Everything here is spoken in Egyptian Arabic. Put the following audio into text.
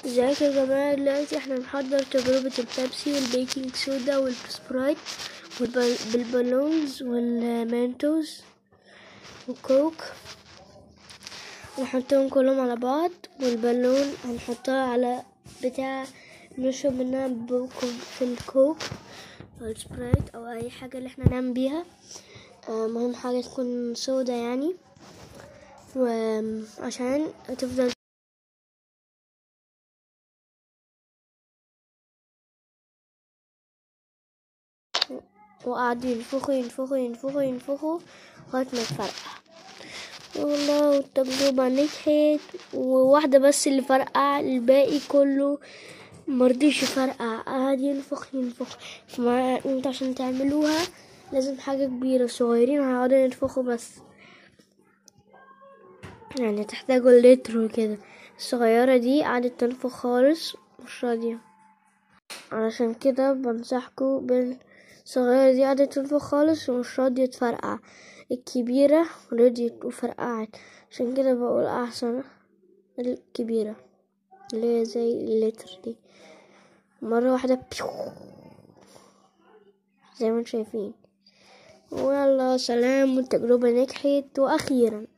ازيكم يا جماعة دلوقتي احنا بنحضر تجربة البيبسي والبيكنج سودا والسبرايت والبالونز والمانتوز وكوك نحطهم كلهم على بعض والبالون هنحطها على بتاع نشرب منها بوكو في الكوك او السبرايت او اي حاجة اللي احنا نعمل بيها آه، مهم حاجة تكون سودا يعني وعشان تفضل وقعدوا ينفخوا ينفخوا ينفخوا ينفخوا لغاية ما يفرقع والله التجربة نجحت وواحدة بس اللي فرقع الباقي كله مرضيش يفرقع قعد ينفخ ينفخ فما انت عشان تعملوها لازم حاجة كبيرة صغيرين هيقعدوا ينفخوا بس يعني تحتاجوا اللتر وكده الصغيرة دي قعدت تنفخ خالص مش راضية علشان كده بنصحكوا بالصغيرة دي قعدت تنفخ خالص ومش راضية تفرقع الكبيرة رضيت وفرقعت عشان كده بقول أحسن الكبيرة اللي هي زي اللتر دي مرة واحدة بيو زي ما انتم شايفين ويلا سلام والتجربة نجحت وأخيرا